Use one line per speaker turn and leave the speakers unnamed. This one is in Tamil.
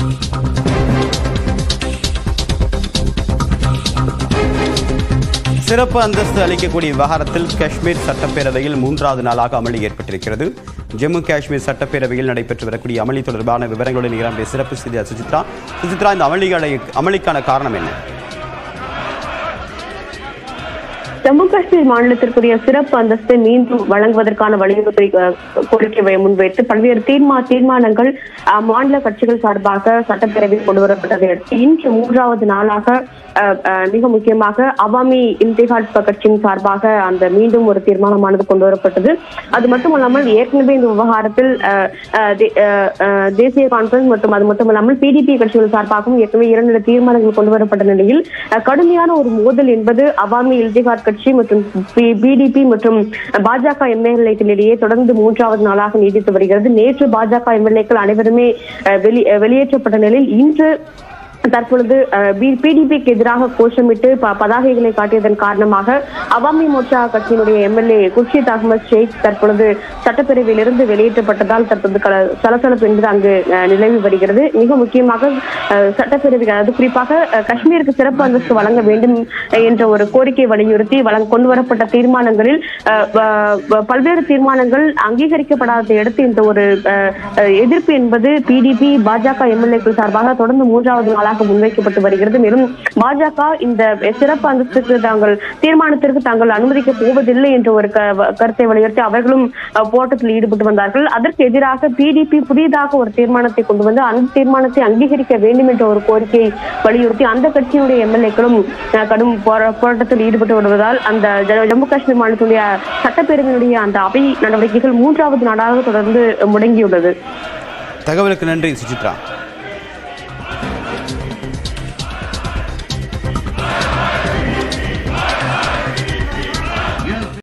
சிறப்பு அந்தஸ்து அளிக்கக்கூடிய விவகாரத்தில் காஷ்மீர் சட்டப்பேரவையில் மூன்றாவது நாளாக அமளி ஏற்பட்டிருக்கிறது ஜம்மு காஷ்மீர் சட்டப்பேரவையில் நடைபெற்று வரக்கூடிய அமளி தொடர்பான விவரங்களுடன் நிகழ்ச்சிய சிறப்பு செய்தியாளர் சுசித்ரா சுசித்ரா இந்த அமளிகளை அமளிக்கான காரணம் என்ன
ஜம்மு காஷ்மீர் மாநிலத்திற்குரிய சிறப்பு அந்தஸ்தை மீண்டும் வழங்குவதற்கான வலியுறுத்தி அஹ், கோரிக்கை முன்வைத்து பல்வேறு தீர்மா தீர்மானங்கள் அஹ், மாநில கட்சிகள் சார்பாக சட்டப்பேரவையில் கொண்டு வரப்பட்டதை அடுத்து இன்று மூன்றாவது நாளாக அஹ், அஹ், மிக முக்கியமாக அவாமி இன்திகாட் கட்சியின் சார்பாக அந்த மீண்டும் ஒரு தீர்மானமானது கொண்டு வரப்பட்டது அது மட்டுமல்லாமல் ஏற்கனவே இந்த விவகாரத்தில் அஹ், அஹ், தே- அஹ், அஹ், தேசிய கான்பரன்ஸ் மற்றும் அது மட்டுமல்லாமல் பிடிபி கட்சிகள் சார்பாகவும் ஏற்கனவே இரண்டு தீர்மானங்கள் கொண்டு வரப்பட்ட நிலையில் அஹ், கடுமையான ஒரு மோதல் என்பது அவாமி இல்திகாட் கட்சி மற்றும் பிடிபி மற்றும் பாஜக எம்எல்ஏக்களிடையே தொடர்ந்து மூன்றாவது நாளாக நீடித்து வருகிறது நேற்று பாஜக எம்எல்ஏக்கள் அனைவருமே அஹ், வெளி அஹ், வெளியேற்றப்பட்ட நிலையில் இன்று தற்பொழுது பிடிபிக்கு எதிராக கோஷமிட்டு ப- பதாகைகளை காட்டியதன் காரணமாக அவாமி மோர்ச்சா கட்சியினுடைய எம்எல்ஏ குர்ஷித் அகமது ஷேக் தற்பொழுது சட்டப்பேரவையிலிருந்து வெளியேற்றப்பட்டதால் தற்போது கல- சலசலப்பு என்பது அங்கு அஹ், நிலவி வருகிறது மிக முக்கியமாக அஹ், சட்டப்பேரவை அதாவது குறிப்பாக அஹ், காஷ்மீருக்கு சிறப்பு அந்தஸ்து வழங்க வேண்டும் என்ற ஒரு கோரிக்கை வலியுறுத்தி வழங்க கொண்டு வரப்பட்ட தீர்மானங்களில் அஹ், வ- வ- பல்வேறு தீர்மானங்கள் அங்கீகரிக்கப்படாததை அடுத்து இந்த ஒரு அஹ், அஹ், எதிர்ப்பு என்பது பிடிபி பாஜக எம்எல்ஏக்கள் சார்பாக தொடர்ந்து மூன்றாவது நாளாக முன்வைக்கப்பட்டு வருகிறது மேலும் பாஜக இந்த சிறப்பு அந்தஸ்துக்கு தாங்கள் தீர்மானத்திற்கு தாங்கள் அனுமதிக்க போவதில்லை என்ற ஒரு க- கருத்தை வலியுறுத்தி அவர்களும் அஹ், போராட்டத்தில் ஈடுபட்டு வந்தார்கள் அதற்கு எதிராக பிடிபி புதிதாக ஒரு தீர்மானத்தை கொண்டு வந்து அந்த தீர்மானத்தை அங்கீகரிக்க வேண்டும் என்ற ஒரு கோரிக்கையை வலியுறுத்தி அந்த கட்சியினுடைய எம்எல்ஏக்களும் கடும் போரா- போராட்டத்தில் ஈடுபட்டு வருவதால் அந்த ஜ- ஜம்மு காஷ்மீர் மாநிலத்துடைய சட்டப்பேரவையினுடைய அந்த அவை நடவடிக்கைகள் மூன்றாவது நாளாக தொடர்ந்து முடங்கியுள்ளது
தகவலுக்கு நன்றி சுசித்ரா